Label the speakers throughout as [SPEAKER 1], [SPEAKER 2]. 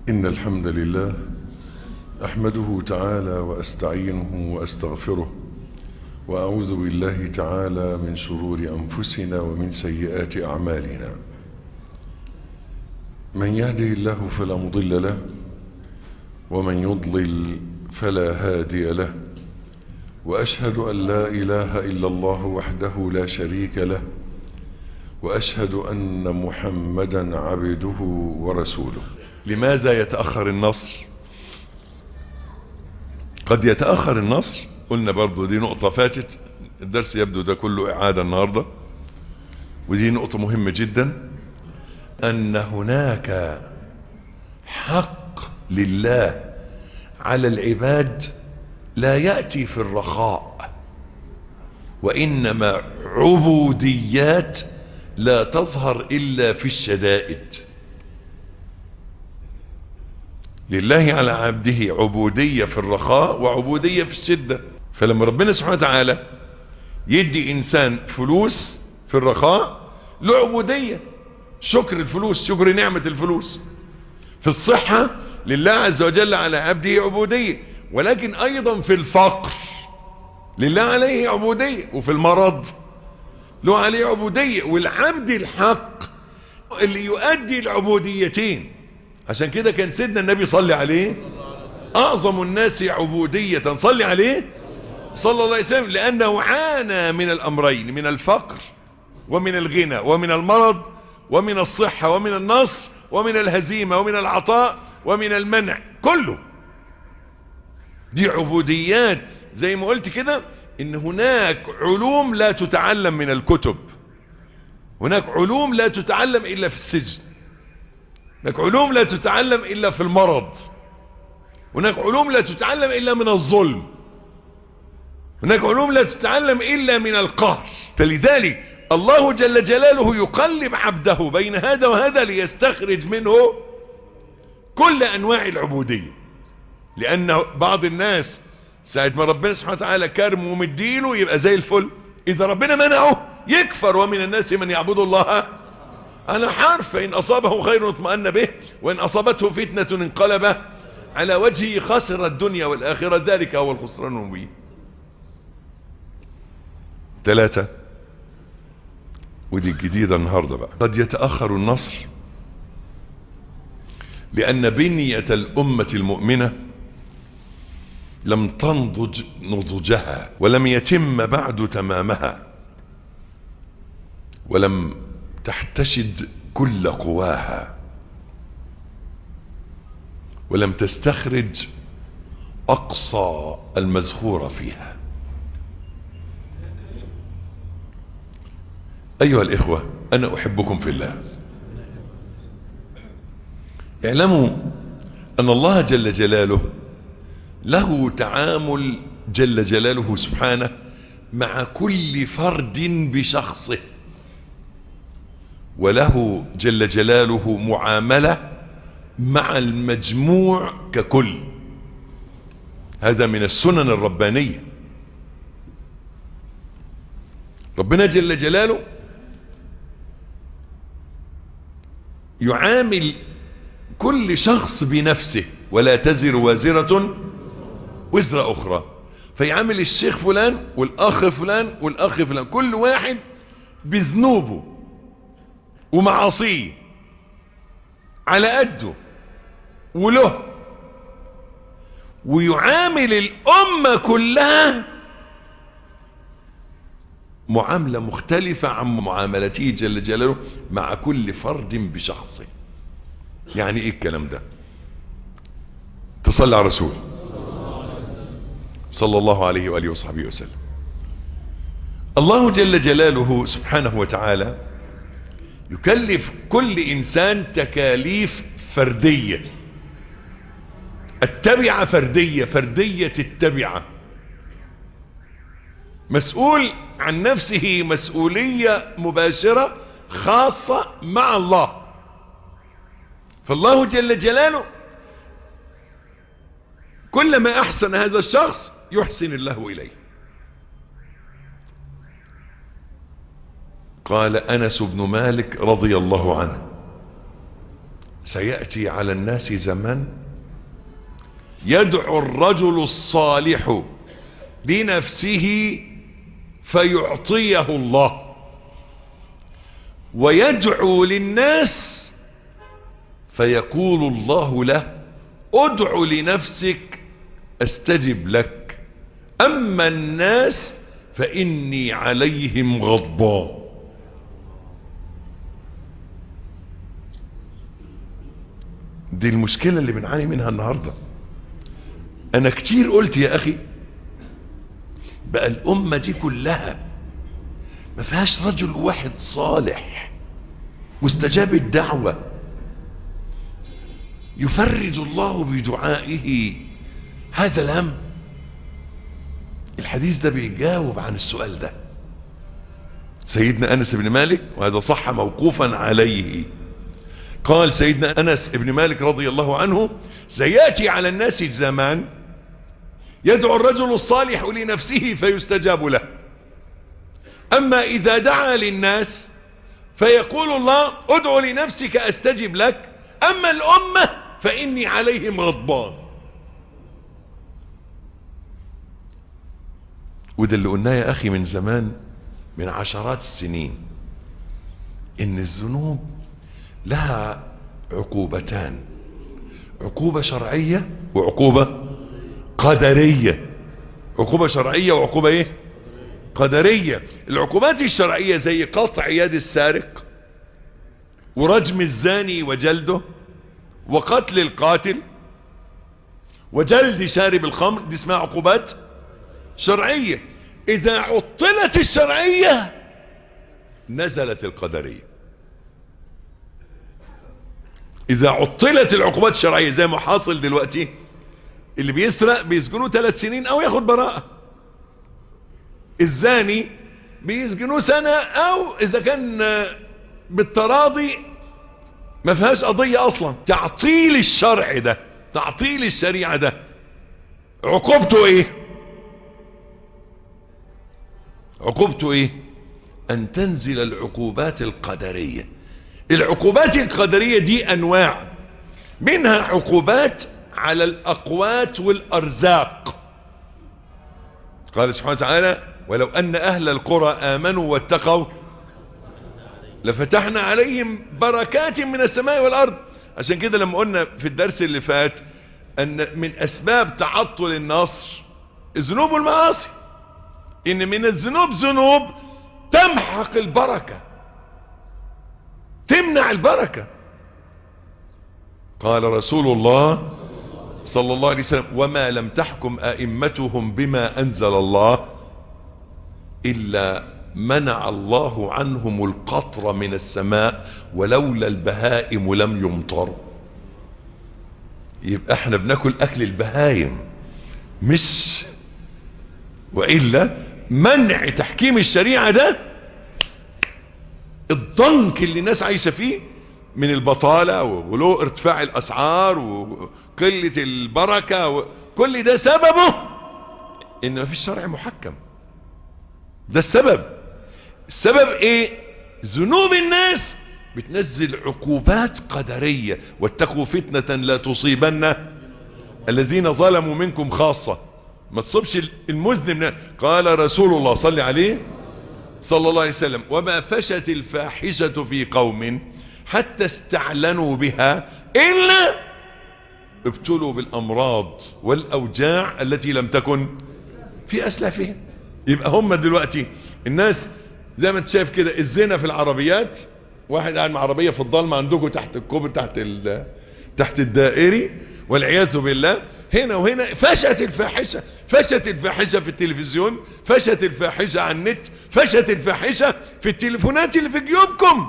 [SPEAKER 1] إن الحمد لله أحمده تعالى وأستعينه وأستغفره وأعوذ بالله تعالى من شرور أنفسنا ومن سيئات أعمالنا من يهده الله فلا مضل له ومن يضلل فلا هادي له وأشهد أن لا إله إلا الله وحده لا شريك له وأشهد أن محمدا عبده ورسوله لماذا يتأخر النصر قد يتأخر النصر قلنا برضو دي نقطة فاتت الدرس يبدو ده كله إعادة النهاردة ودي نقطة مهمة جدا أن هناك حق لله على العباد لا يأتي في الرخاء وإنما عبوديات لا تظهر إلا في الشدائد لله على عبده عبودية في الرخاء وعبودية في الشدة فلما ربنا سبحانه وتعالى يدي إنسان فلوس في الرخاء له عبودية شكر الفلوس شكر نعمة الفلوس في الصحة لله عز وجل على عبده عبودية ولكن أيضا في الفقر لله عليه عبودية وفي المرض له عليه عبودية والعبد الحق اللي يؤدي العبوديتين عشان كده كان سيدنا النبي صلى عليه أعظم الناس عبودية صلى عليه صلى الله عليه وسلم لأنه عانى من الأمرين من الفقر ومن الغنى ومن المرض ومن الصحة ومن النصر ومن الهزيمة ومن العطاء ومن المنع كله دي عبوديات زي ما قلت كده ان هناك علوم لا تتعلم من الكتب هناك علوم لا تتعلم الا في السجن هناك علوم لا تتعلم الا في المرض هناك علوم لا تتعلم الا من الظلم هناك علوم لا تتعلم الا من القهر فلذلك الله جل جلاله يقلب عبده بين هذا وهذا ليستخرج منه كل انواع العبودية لان بعض الناس ساعة ما ربنا سبحانه وتعالى كرم ومدينه يبقى زي الفل اذا ربنا منعه يكفر ومن الناس من يعبد الله على حرف فان اصابه خير اطمأن به وان اصابته فتنة انقلب على وجهه خسر الدنيا والاخرة ذلك هو الخسران المبين ثلاثة ودي الجديدة النهاردة بقى قد يتأخر النصر لأن بنية الأمة المؤمنة لم تنضج نضجها ولم يتم بعد تمامها ولم تحتشد كل قواها ولم تستخرج أقصى المزخور فيها أيها الإخوة أنا أحبكم في الله اعلموا أن الله جل جلاله له تعامل جل جلاله سبحانه مع كل فرد بشخصه وله جل جلاله معاملة مع المجموع ككل هذا من السنن الربانية ربنا جل جلاله يعامل كل شخص بنفسه ولا تزر وازرة وزر أخرى فيعامل الشيخ فلان والأخ فلان والأخ فلان كل واحد بذنوبه ومعاصيه على قده وله ويعامل الأمة كلها معاملة مختلفة عن معاملته جل جلاله مع كل فرد بشخصه يعني ايه الكلام ده تصلي على رسول صلى الله عليه وآله وصحبه وسلم الله جل جلاله سبحانه وتعالى يكلف كل إنسان تكاليف فردية التبعة فردية فردية التبعة مسؤول عن نفسه مسؤولية مباشرة خاصة مع الله فالله جل جلاله كلما أحسن هذا الشخص يحسن الله إليه قال أنس بن مالك رضي الله عنه سيأتي على الناس زمان يدعو الرجل الصالح بنفسه فيعطيه الله ويدعو للناس فيقول الله له ادع لنفسك استجب لك اما الناس فاني عليهم غضبان دي المشكلة اللي بنعاني منها النهاردة انا كتير قلت يا اخي بقى الامة دي كلها ما فيهاش رجل واحد صالح مستجاب الدعوة يفرج الله بدعائه هذا الهم الحديث ده بيجاوب عن السؤال ده سيدنا أنس بن مالك وهذا صح موقوفا عليه قال سيدنا أنس بن مالك رضي الله عنه سيأتي على الناس زمان يدعو الرجل الصالح لنفسه فيستجاب له أما إذا دعا للناس فيقول الله ادعو لنفسك أستجب لك أما الأمة فإني عليهم غضبان وده اللي قلناه يا أخي من زمان من عشرات السنين إن الذنوب لها عقوبتان عقوبة شرعية وعقوبة قدرية عقوبة شرعية وعقوبة ايه قدرية العقوبات الشرعية زي قطع يد السارق ورجم الزاني وجلده وقتل القاتل وجلد شارب الخمر دي اسمها عقوبات شرعية اذا عطلت الشرعية نزلت القدرية اذا عطلت العقوبات الشرعية زي ما حاصل دلوقتي اللي بيسرق بيسجنوه ثلاث سنين او ياخد براءة الزاني بيسجنوه سنة او اذا كان بالتراضي ما فيهاش قضية اصلا تعطيل الشرع ده تعطيل الشريعة ده عقوبته ايه عقوبته ايه ان تنزل العقوبات القدرية العقوبات القدرية دي انواع منها عقوبات على الاقوات والارزاق قال سبحانه وتعالى ولو ان اهل القرى امنوا واتقوا لفتحنا عليهم بركات من السماء والارض عشان كده لما قلنا في الدرس اللي فات ان من اسباب تعطل النصر الذنوب والمعاصي ان من الذنوب ذنوب تمحق البركة تمنع البركة قال رسول الله صلى الله عليه وسلم وما لم تحكم ائمتهم بما انزل الله الا منع الله عنهم القطر من السماء ولولا البهائم لم يمطروا يبقى احنا بناكل اكل البهايم مش وإلا منع تحكيم الشريعة ده الضنك اللي الناس عايشة فيه من البطالة وغلو ارتفاع الاسعار وقلة البركة وكل ده سببه ان ما فيش شرع محكم ده السبب السبب ايه ذنوب الناس بتنزل عقوبات قدرية واتقوا فتنة لا تصيبن الذين ظلموا منكم خاصة ما تصبش المذنب قال رسول الله صلى عليه صلى الله عليه وسلم وما فشت الفاحشة في قوم حتى استعلنوا بها إلا ابتلوا بالأمراض والأوجاع التي لم تكن في أسلافهم يبقى هم دلوقتي الناس زي ما انت شايف كده الزنا في العربيات واحد قاعد مع عربية في الضلمة عندكم تحت الكوبر تحت تحت الدائري والعياذ بالله هنا وهنا فشت الفاحشة فشت الفاحشة في التلفزيون فشت الفاحشة على النت فشت الفاحشة في التليفونات اللي في جيوبكم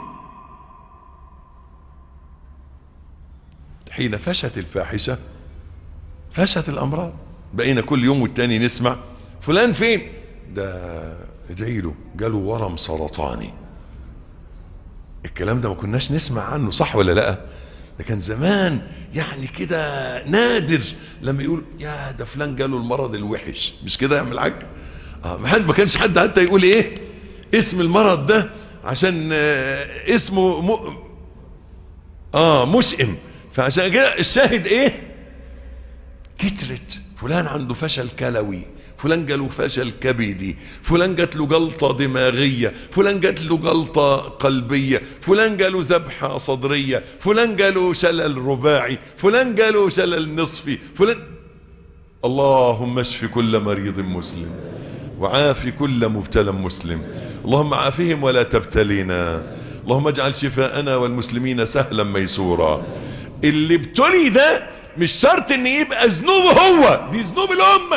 [SPEAKER 1] حين فشت الفاحشة فشت الأمراض بقينا كل يوم والتاني نسمع فلان فين ده ادعي له جاله ورم سرطاني الكلام ده ما كناش نسمع عنه صح ولا لا ده كان زمان يعني كده نادر لما يقول يا ده فلان جاله المرض الوحش مش كده يعمل حاج اه ما كانش حد حتى يقول ايه اسم المرض ده عشان آه اسمه م... اه مشئم فعشان كده الشاهد ايه كترت فلان عنده فشل كلوي فلان جاله فشل كبدي فلان جات له جلطة دماغية فلان جات له جلطة قلبية فلان جاله ذبحة صدرية فلان جاله شلل رباعي فلان جاله شلل نصفي فلان اللهم اشف كل مريض مسلم وعاف كل مبتلى مسلم اللهم عافهم ولا تبتلينا اللهم اجعل شفاءنا والمسلمين سهلا ميسورا اللي ابتلي ده مش شرط ان يبقى ذنوبه هو دي ذنوب الامه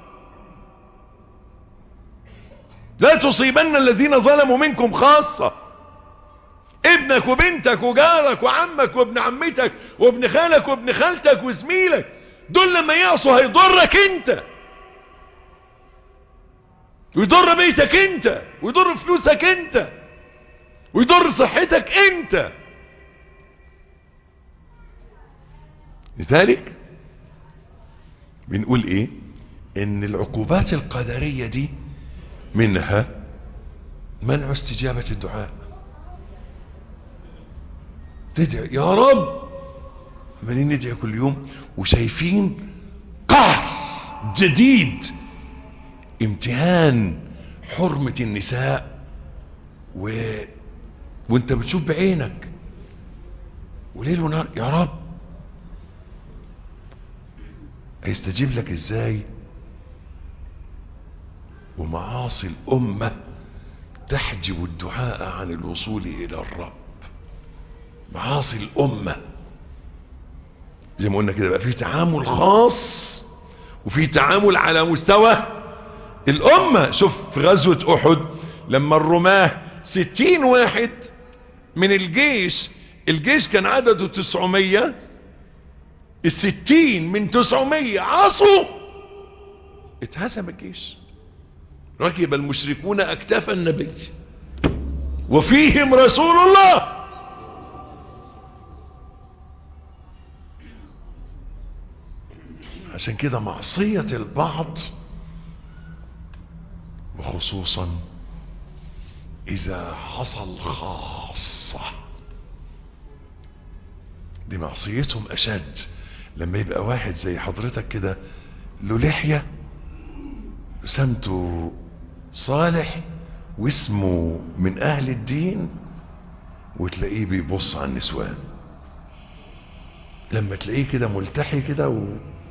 [SPEAKER 1] لا تصيبن الذين ظلموا منكم خاصة ابنك وبنتك وجارك وعمك وابن عمتك وابن خالك وابن خالتك وزميلك دول لما يعصوا هيضرك انت ويضر بيتك انت ويضر فلوسك انت ويضر صحتك انت لذلك بنقول ايه ان العقوبات القدرية دي منها منع استجابة الدعاء تدعي يا رب عمالين ندعي كل يوم وشايفين قهر جديد امتهان حرمة النساء و... وانت بتشوف بعينك وليل ونهار يا رب هيستجيب لك ازاي ومعاصي الأمة تحجب الدعاء عن الوصول إلى الرب معاصي الأمة زي ما قلنا كده بقى في تعامل خاص وفي تعامل على مستوى الأمة شوف في غزوة أحد لما الرماه ستين واحد من الجيش الجيش كان عدده تسعمية الستين من تسعمية عصوا اتهزم الجيش ركب المشركون اكتاف النبي وفيهم رسول الله عشان كده معصية البعض وخصوصا اذا حصل خاصة دي معصيتهم اشد لما يبقى واحد زي حضرتك كده له لحية سمته صالح واسمه من اهل الدين وتلاقيه بيبص على النسوان لما تلاقيه كده ملتحي كده و...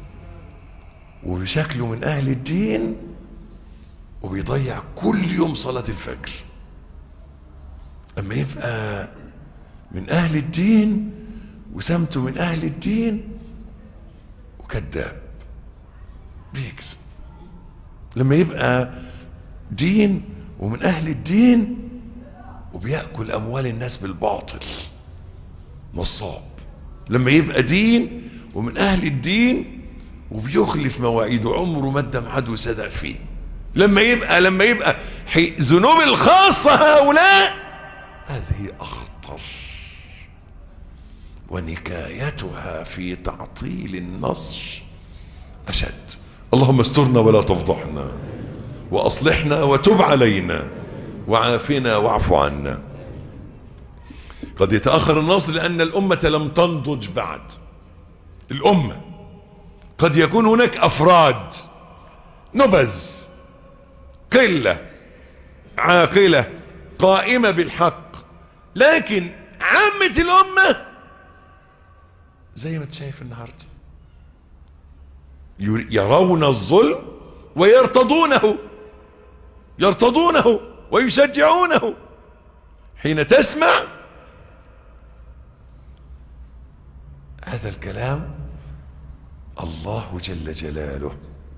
[SPEAKER 1] وبشكله من اهل الدين وبيضيع كل يوم صلاة الفجر لما يبقى من اهل الدين وسمته من اهل الدين وكذاب بيكذب لما يبقى دين ومن اهل الدين وبيأكل اموال الناس بالباطل نصاب لما يبقى دين ومن اهل الدين وبيخلف مواعيده عمره ما ادى ميعاد وصدق فيه لما يبقى لما يبقى ذنوب الخاصة هؤلاء هذه اخطر ونكايتها في تعطيل النصر اشد اللهم استرنا ولا تفضحنا واصلحنا وتب علينا وعافنا واعف عنا قد يتأخر النصر لأن الأمة لم تنضج بعد الأمة قد يكون هناك أفراد نبذ قلة عاقلة قائمة بالحق لكن عامة الأمة زي ما تشايف النهاردة يرون الظلم ويرتضونه يرتضونه ويشجعونه حين تسمع هذا الكلام الله جل جلاله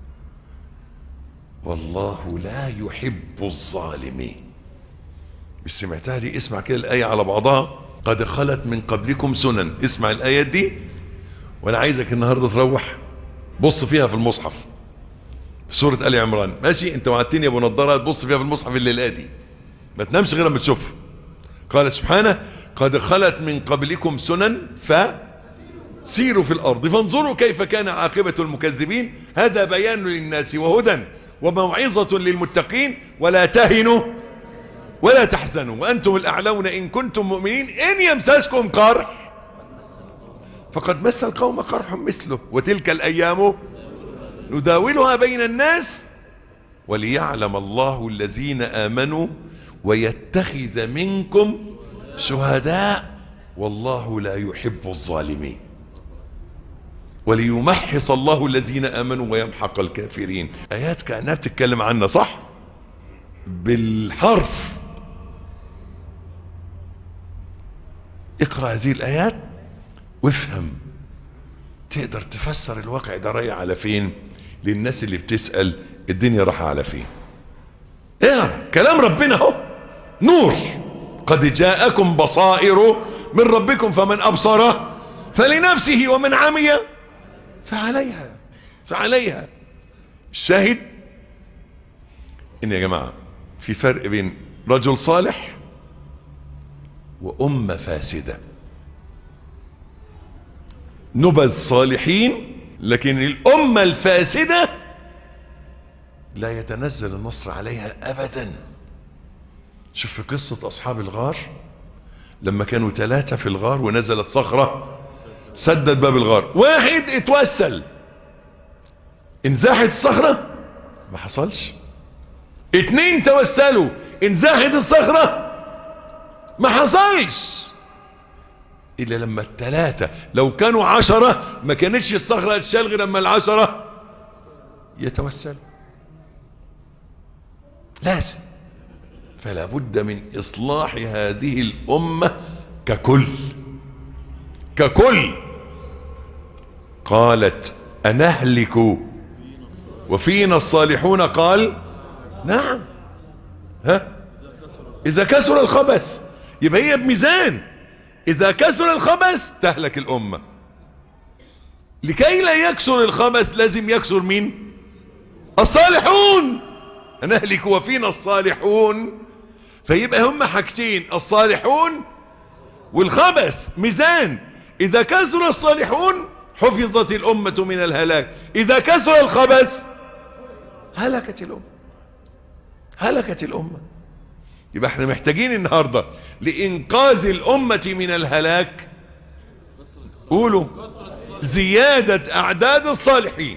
[SPEAKER 1] والله لا يحب الظالمين مش سمعتها دي اسمع كده الآية على بعضها قد خلت من قبلكم سنن اسمع الآيات دي وانا عايزك النهاردة تروح بص فيها في المصحف في سورة آل عمران ماشي انت وعدتني يا ابو نضاره تبص فيها في المصحف الليلة دي ما تنامش غير لما تشوفها قال سبحانه قد خلت من قبلكم سنن فسيروا في الارض فانظروا كيف كان عاقبة المكذبين هذا بيان للناس وهدى وموعظة للمتقين ولا تهنوا ولا تحزنوا وانتم الاعلون ان كنتم مؤمنين ان يمسسكم قرح فقد مس القوم قرح مثله وتلك الأيام نداولها بين الناس وليعلم الله الذين آمنوا ويتخذ منكم شهداء والله لا يحب الظالمين وليمحص الله الذين آمنوا ويمحق الكافرين آيات كأنها بتتكلم عنا صح بالحرف اقرأ هذه الآيات وافهم تقدر تفسر الواقع ده رايح على فين للناس اللي بتسأل الدنيا رايحه على فين اقرا كلام ربنا اهو نور قد جاءكم بصائر من ربكم فمن أبصر فلنفسه ومن عمي فعليها فعليها الشاهد ان يا جماعة في فرق بين رجل صالح وأمة فاسدة نبذ صالحين لكن الأمة الفاسدة لا يتنزل النصر عليها أبدا شوف في قصة أصحاب الغار لما كانوا ثلاثة في الغار ونزلت صخرة سدت باب الغار واحد اتوسل انزاحت الصخرة ما حصلش اتنين توسلوا انزاحت الصخرة ما حصلش الا لما الثلاثة لو كانوا عشرة ما كانتش الصخرة تشال غير لما العشرة يتوسلوا لازم فلا بد من اصلاح هذه الامة ككل ككل قالت انهلك وفينا الصالحون قال نعم ها اذا كسر الخبث يبقى هي بميزان اذا كسر الخبث تهلك الامة لكي لا يكسر الخبث لازم يكسر مين الصالحون نهلك وفينا الصالحون فيبقى هم حاجتين الصالحون والخبث ميزان اذا كسر الصالحون حفظت الامة من الهلاك اذا كسر الخبث هلكت الامة هلكت الامة يبقى احنا محتاجين النهاردة لانقاذ الامة من الهلاك قولوا زيادة اعداد الصالحين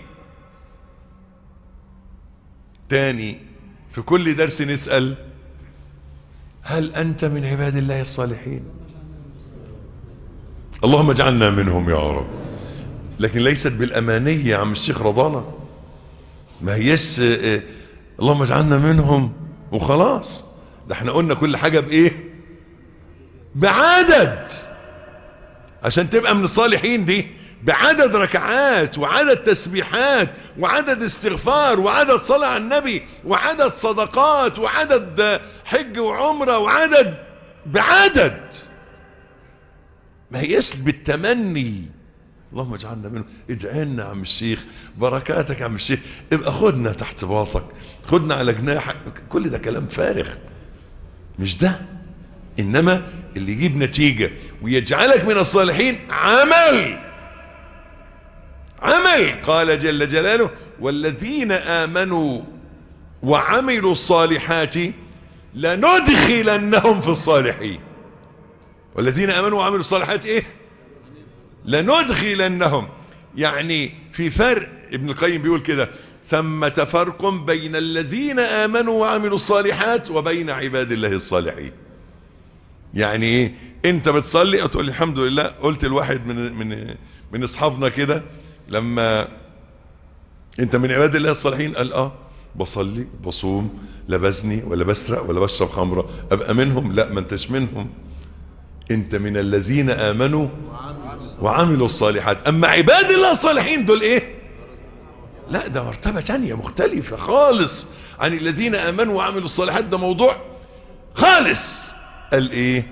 [SPEAKER 1] تاني في كل درس نسأل هل أنت من عباد الله الصالحين اللهم اجعلنا منهم يا رب لكن ليست بالأمانية يا عم الشيخ رضانا ما هيش اه اللهم اجعلنا منهم وخلاص ده احنا قلنا كل حاجة بإيه بعدد عشان تبقى من الصالحين دي بعدد ركعات وعدد تسبيحات وعدد استغفار وعدد صلاة على النبي وعدد صدقات وعدد حج وعمرة وعدد بعدد ما هيش بالتمني اللهم اجعلنا منه ادعينا يا عم الشيخ بركاتك يا عم الشيخ ابقى خدنا تحت باطك خدنا على جناحك كل ده كلام فارغ مش ده انما اللي يجيب نتيجة ويجعلك من الصالحين عمل عمل قال جل جلاله والذين آمنوا وعملوا الصالحات لندخلنهم في الصالحين والذين آمنوا وعملوا الصالحات ايه لندخلنهم يعني في فرق ابن القيم بيقول كده ثمة فرق بين الذين آمنوا وعملوا الصالحات وبين عباد الله الصالحين يعني ايه انت بتصلي تقول الحمد لله قلت الواحد من من من اصحابنا كده لما انت من عباد الله الصالحين قال اه بصلي بصوم لا بزني ولا بسرق ولا بشرب خمره ابقى منهم لا ما انتش منهم انت من الذين امنوا وعملوا الصالحات اما عباد الله الصالحين دول ايه لا ده مرتبة تانية مختلفة خالص عن الذين امنوا وعملوا الصالحات ده موضوع خالص قال ايه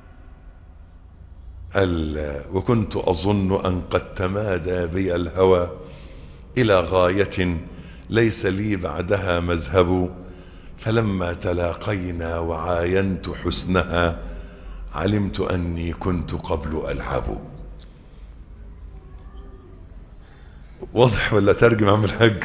[SPEAKER 1] قال وكنت اظن ان قد تمادى بي الهوى الى غاية ليس لي بعدها مذهب فلما تلاقينا وعاينت حسنها علمت اني كنت قبل العب واضح ولا ترجم عم الحاج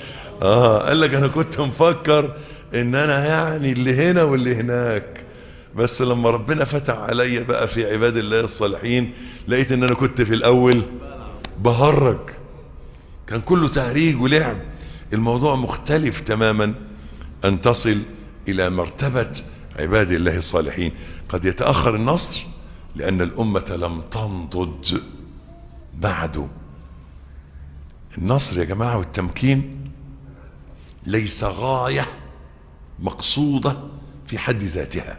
[SPEAKER 1] اه قال لك انا كنت مفكر ان انا يعني اللي هنا واللي هناك بس لما ربنا فتح عليا بقى في عباد الله الصالحين لقيت ان انا كنت في الاول بهرج كان كله تهريج ولعب الموضوع مختلف تماما ان تصل الى مرتبة عباد الله الصالحين قد يتأخر النصر لان الامة لم تنضج بعد النصر يا جماعة والتمكين ليس غاية مقصودة في حد ذاتها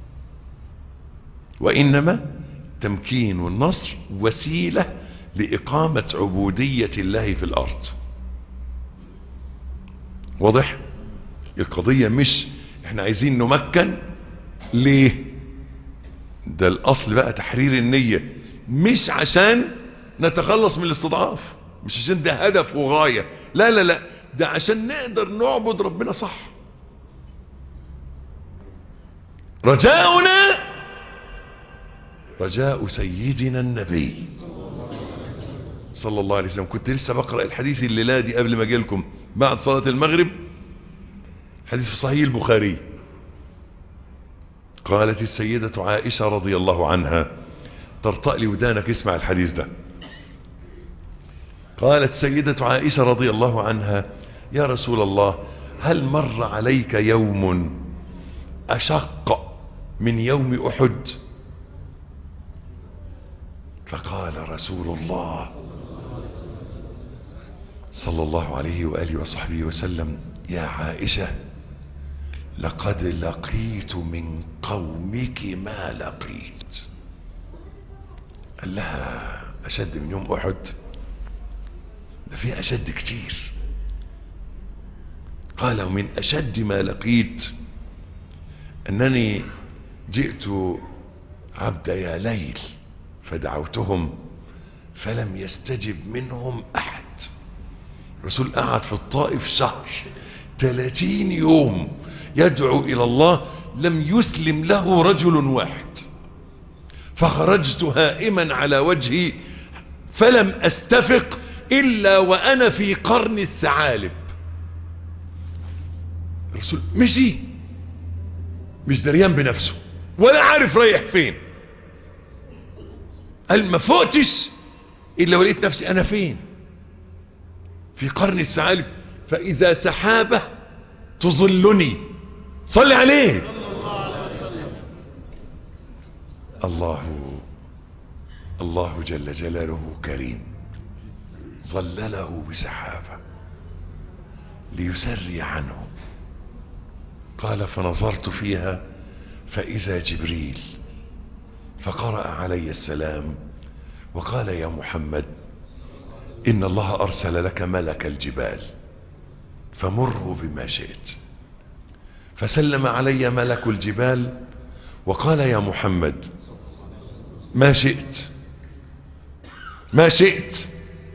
[SPEAKER 1] وإنما تمكين والنصر وسيلة لإقامة عبودية الله في الأرض واضح القضية مش احنا عايزين نمكن ليه ده الأصل بقى تحرير النية مش عشان نتخلص من الاستضعاف مش عشان ده هدف وغاية لا لا لا ده عشان نقدر نعبد ربنا صح رجاؤنا رجاء سيدنا النبي صلى الله عليه وسلم كنت لسه بقرأ الحديث الليلة دي قبل ما اجي لكم بعد صلاة المغرب حديث في صحيح البخاري قالت السيدة عائشة رضي الله عنها ترطأ لي ودانك اسمع الحديث ده قالت سيدة عائشة رضي الله عنها يا رسول الله هل مر عليك يوم أشق من يوم أحد فقال رسول الله صلى الله عليه وآله وصحبه وسلم يا عائشة لقد لقيت من قومك ما لقيت قال لها أشد من يوم أحد ده في أشد كتير قال ومن أشد ما لقيت أنني جئت عبد يا ليل فدعوتهم فلم يستجب منهم أحد الرسول قعد في الطائف شهر 30 يوم يدعو إلى الله لم يسلم له رجل واحد فخرجت هائما على وجهي فلم أستفق إلا وأنا في قرن الثعالب الرسول مشي مش دريان بنفسه ولا عارف رايح فين قال ما فوقتش إلا ولقيت نفسي أنا فين في قرن الثعالب فإذا سحابة تظلني صل عليه الله الله جل جلاله كريم ظلله بسحابة ليسري عنه قال فنظرت فيها فإذا جبريل فقرأ علي السلام وقال يا محمد إن الله أرسل لك ملك الجبال فمره بما شئت فسلم علي ملك الجبال وقال يا محمد ما شئت ما شئت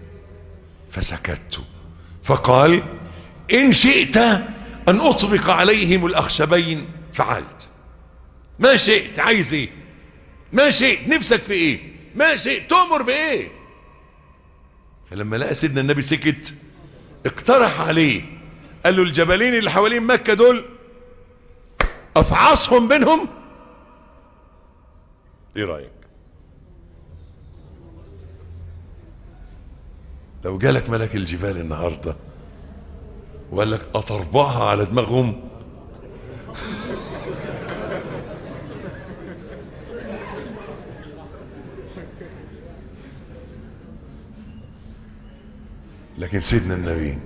[SPEAKER 1] فسكت فقال إن شئت أن أطبق عليهم الأخشبين فعلت ما شئت عايز ايه ما شئت نفسك في ايه ما شئت تؤمر بايه فلما لقى سيدنا النبي سكت اقترح عليه قال له الجبلين اللي حوالين مكة دول افعصهم بينهم ايه رأيك لو جالك ملك الجبال النهاردة وقال لك اطربعها على دماغهم لكن سيدنا النبي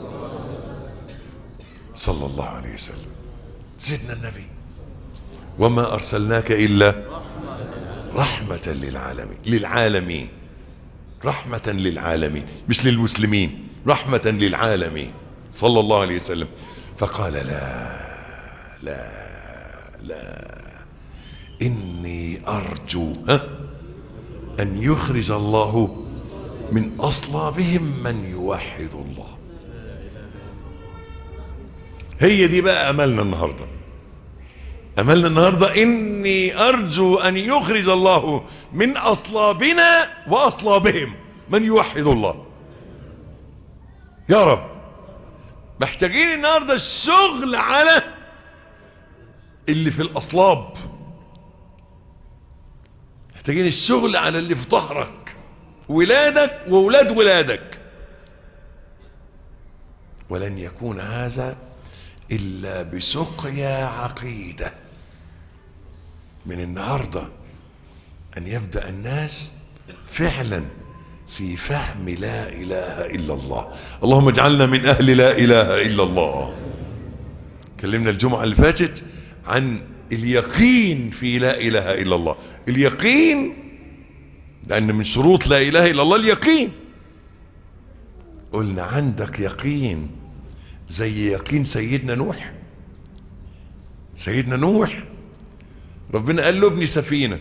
[SPEAKER 1] صلى الله عليه وسلم سيدنا النبي وما أرسلناك إلا رحمة للعالمين للعالمين رحمة للعالمين مش للمسلمين رحمة للعالمين صلى الله عليه وسلم فقال لا لا لا إني أرجو ها أن يخرج الله من أصلابهم من يوحد الله هي دي بقى أملنا النهاردة أملنا النهاردة إني أرجو أن يخرج الله من أصلابنا وأصلابهم من يوحد الله يا رب محتاجين النهاردة الشغل على اللي في الأصلاب محتاجين الشغل على اللي في ظهرك ولادك وولاد ولادك ولن يكون هذا إلا بسقيا عقيدة من النهاردة أن يبدأ الناس فعلا في فهم لا إله إلا الله اللهم اجعلنا من أهل لا إله إلا الله كلمنا الجمعة اللي فاتت عن اليقين في لا إله إلا الله اليقين لأن من شروط لا إله إلا الله اليقين قلنا عندك يقين زي يقين سيدنا نوح سيدنا نوح ربنا قال له ابني سفينة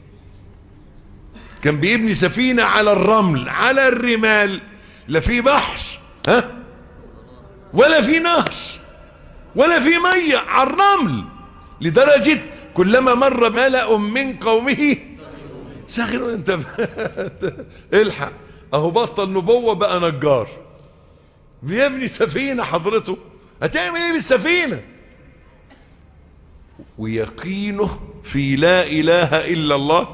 [SPEAKER 1] كان بيبني سفينة على الرمل على الرمال لا في بحر ها ولا في نهر ولا في مية على الرمل لدرجة كلما مر ملأ من قومه سخروا انت الحق اهو بطل نبوة بقى نجار بيبني سفينة حضرته هتعمل ايه بالسفينة ويقينه في لا اله الا الله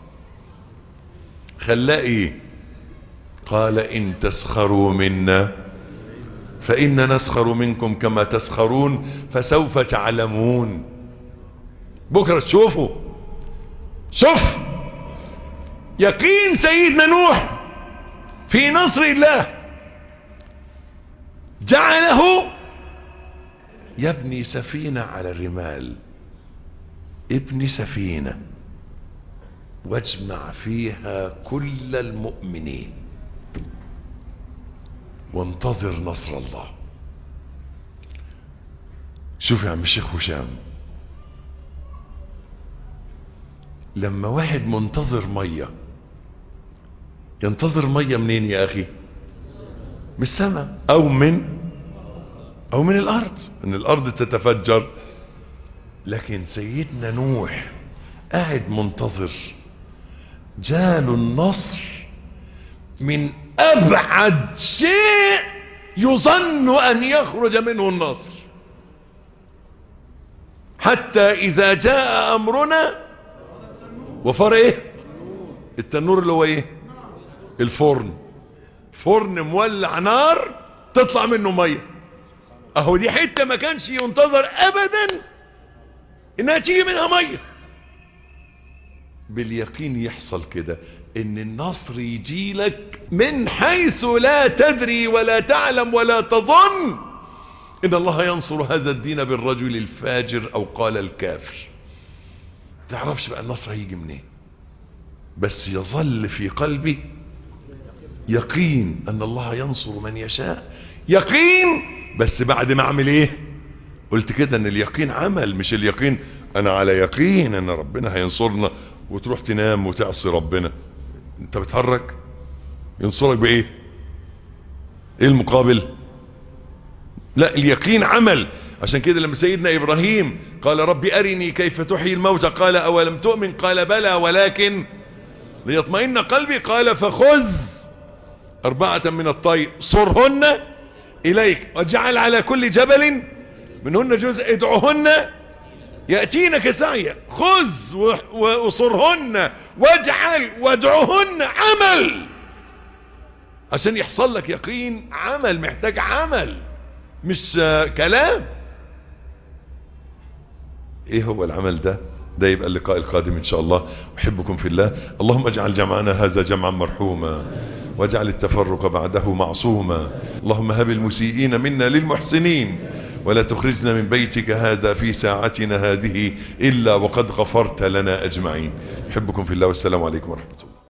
[SPEAKER 1] خلاه ايه قال ان تسخروا منا فإن نسخر منكم كما تسخرون فسوف تعلمون بكرة تشوفوا شوف يقين سيدنا نوح في نصر الله جعله يبني سفينة على الرمال ابني سفينة واجمع فيها كل المؤمنين وانتظر نصر الله شوف يا عم الشيخ هشام لما واحد منتظر مية ينتظر مية منين يا اخي من السماء او من او من الارض ان الارض تتفجر لكن سيدنا نوح قاعد منتظر جاله النصر من ابعد شيء يظن ان يخرج منه النصر حتى اذا جاء امرنا وفر ايه التنور اللي هو ايه الفرن فرن مولع نار تطلع منه ميه اهو دي حته ما كانش ينتظر ابدا انها تيجي منها ميه باليقين يحصل كده ان النصر يجي لك من حيث لا تدري ولا تعلم ولا تظن ان الله ينصر هذا الدين بالرجل الفاجر او قال الكافر تعرفش بقى النصر هيجي منين بس يظل في قلبي يقين ان الله ينصر من يشاء يقين بس بعد ما اعمل ايه قلت كده ان اليقين عمل مش اليقين انا على يقين ان ربنا هينصرنا وتروح تنام وتعصي ربنا انت بتهرج ينصرك بايه ايه المقابل لا اليقين عمل عشان كده لما سيدنا ابراهيم قال ربي ارني كيف تحيي الموتى قال اولم تؤمن قال بلى ولكن ليطمئن قلبي قال فخذ اربعة من الطير صرهن اليك واجعل على كل جبل منهن جزء ادعوهن يأتينك سعيا خذ وصرهن واجعل وادعوهن عمل عشان يحصل لك يقين عمل محتاج عمل مش كلام ايه هو العمل ده ده يبقى اللقاء القادم ان شاء الله احبكم في الله اللهم اجعل جمعنا هذا جمعا مرحوما واجعل التفرق بعده معصوما اللهم هب المسيئين منا للمحسنين ولا تخرجنا من بيتك هذا في ساعتنا هذه إلا وقد غفرت لنا أجمعين أحبكم في الله والسلام عليكم ورحمة الله